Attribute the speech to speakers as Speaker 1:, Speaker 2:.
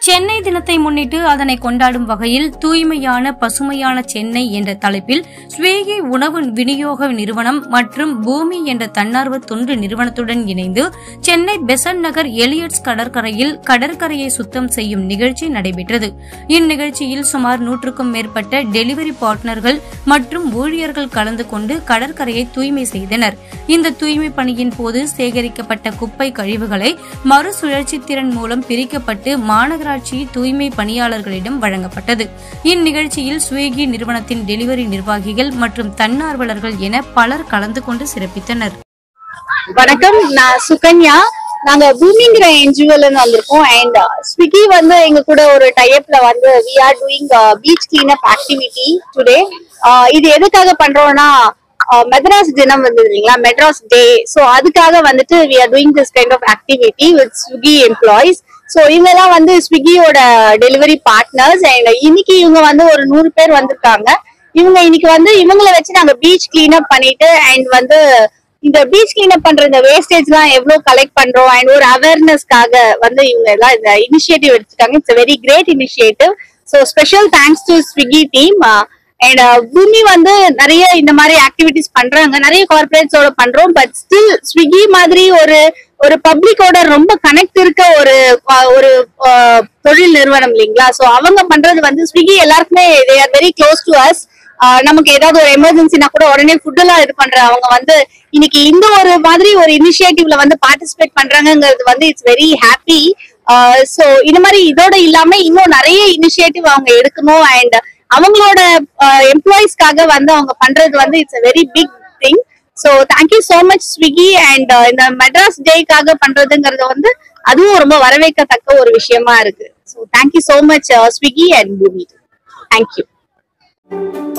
Speaker 1: சென்னை தினத்தை முன்னிட்டு அதனை கொண்டாடும் வகையில் தூய்மையான பசுமையான சென்னை என்ற தலைப்பில் ஸ்வீகி உணவு விநியோக நிறுவனம் மற்றும் பூமி என்ற தன்னார்வ தொண்டு நிறுவனத்துடன் இணைந்து சென்னை பெசன்ட் நகர் எலியட்ஸ் கடற்கரையில் கடற்கரையை சுத்தம் செய்யும் நிகழ்ச்சி நடைபெற்றது இந்நிகழ்ச்சியில் சுமார் நூற்றுக்கும் மேற்பட்ட டெலிவரி பார்ட்னர்கள் மற்றும் ஊழியர்கள் கலந்து கொண்டு கடற்கரையை தூய்மை செய்தனர் இந்த தூய்மை பணியின் போது சேகரிக்கப்பட்ட குப்பை கழிவுகளை மறுசுழற்சி திறன் மூலம் பிரிக்கப்பட்டு மாநகராட்சி தூய்மை பணியாளர்களிடம் வழங்கப்பட்டது இந்நிகழ்ச்சியில் ஸ்விக்கி நிறுவனத்தின் டெலிவரி நிர்வாகிகள் மற்றும் தன்னார்வலர்கள் என பலர் கலந்து கொண்டு சிறப்பித்தனர்
Speaker 2: வணக்கம் நான் சுகன்யா நாங்க பூமிங்கிற என்ஜிஓல இருந்து வந்திருக்கோம் அண்ட் ஸ்விக்கி வந்து எங்க கூட ஒரு டைப்ல வந்து we are doing beach cleanup activity today இது எதுக்காக பண்றோம்னா uh, மெட்ராஸ் தினம் வந்தது இல்லைங்களா மெட்ராஸ் டே ஸோ அதுக்காக வந்துட்டு we are doing this kind of activity with Swiggy employees so இவங்கெல்லாம் வந்து ஸ்விக்கியோட டெலிவரி பார்ட்னர்ஸ் அண்ட் இன்னைக்கு இவங்க வந்து ஒரு நூறு பேர் வந்திருக்காங்க இவங்க இன்னைக்கு வந்து இவங்கள வச்சு நாங்க பீச் கிளீனப் பண்ணிட்டு அண்ட் வந்து இந்த பீச் கிளீனப் பண்ற இந்த வேஸ்டேஜ் எல்லாம் எவ்வளவு கலெக்ட் பண்றோம் அண்ட் ஒரு அவேர்னஸ்க்காக வந்து இவங்க எல்லாம் இந்த இனிஷியேட்டிவ் எடுத்துருக்காங்க it's very great initiative so special thanks to Swiggy team and பூமி வந்து நிறைய இந்த மாதிரி ஆக்டிவிட்டிஸ் பண்றாங்க நிறைய கார்பரேட்ஸோட பண்றோம் பட் ஸ்டில் ஸ்விக்கி மாதிரி ஒரு ஒரு பப்ளிக்கோட ரொம்ப கனெக்ட் இருக்க ஒரு அஹ், ஒரு அஹ், தொழில் நிறுவனம் இல்லைங்களா சோ அவங்க பண்றது வந்து ஸ்விக்கி எல்லாருக்குமே they are very close to us நமக்கு ஏதாவது ஒரு எமர்ஜென்சினா கூட உடனே ஃபுட் எல்லாம் இது பண்ற அவங்க வந்து இன்னைக்கு இந்த ஒரு மாதிரி ஒரு இனிஷியேட்டிவ்ல வந்து பார்ட்டிசிபேட் பண்றாங்கங்கிறது வந்து இட்ஸ் வெரி ஹாப்பி சோ இந்த மாதிரி இதோட இல்லாம இன்னும் நிறைய இனிஷியேட்டிவ் அவங்க எடுக்கணும் அண்ட் அவங்களோட எம்ப்ளாயிஸ்க்காக வந்து அவங்க பண்றது வந்து it's very big thing so thank you so much Swiggy and இந்த மெட்ராஸ் டேக்காக பண்றதுங்கிறது வந்து அதுவும் ரொம்ப வரவேற்கத்தக்க ஒரு விஷயமா இருக்கு so thank you so much Swiggy and Bhumi thank you